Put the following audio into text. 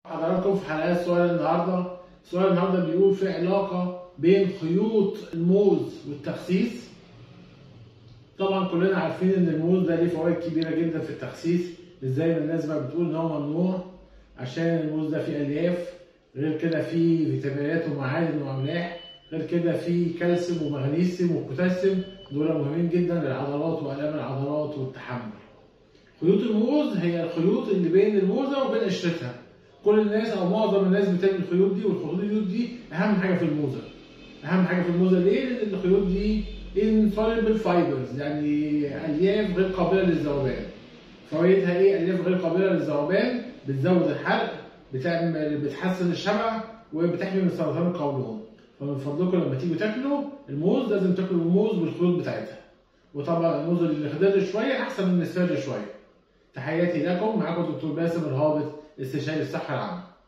حضراتكم في حلقات سؤال النهارده سؤال النهارده بيقول في علاقه بين خيوط الموز والتخسيس طبعا كلنا عارفين ان الموز ده ليه فوائد كبيره جدا في التخسيس مش زي ما الناس بقى بتقول ان هو ممنوع عشان الموز ده فيه الياف غير كده فيه فيتامينات ومعادن واملاح غير كده فيه كالسيوم ومغنيسيوم وبوتاسيوم دول مهمين جدا للعضلات والام العضلات والتحمل خيوط الموز هي الخيوط اللي بين الموزه وبين قشرتها كل الناس او معظم الناس بتعمل الخيوط دي والخيوط دي اهم حاجه في الموزه اهم حاجه في الموزه ليه لان الخيوط دي insoluble fibers يعني الياف غير قابله للذوبان فوائدها ايه الياف غير قابله للذوبان بتزود الحرق بتعمل بتحسن الشبع وبتحمي من سرطان القولون فمن فضلكم لما تيجوا تاكلوا الموز لازم تاكلوا الموز بالخيوط بتاعتها وطبعا الموز اللي خضر شويه احسن من السر شويه تحياتي لكم معاكم دكتور باسم الهابط استشاري الصحه العامه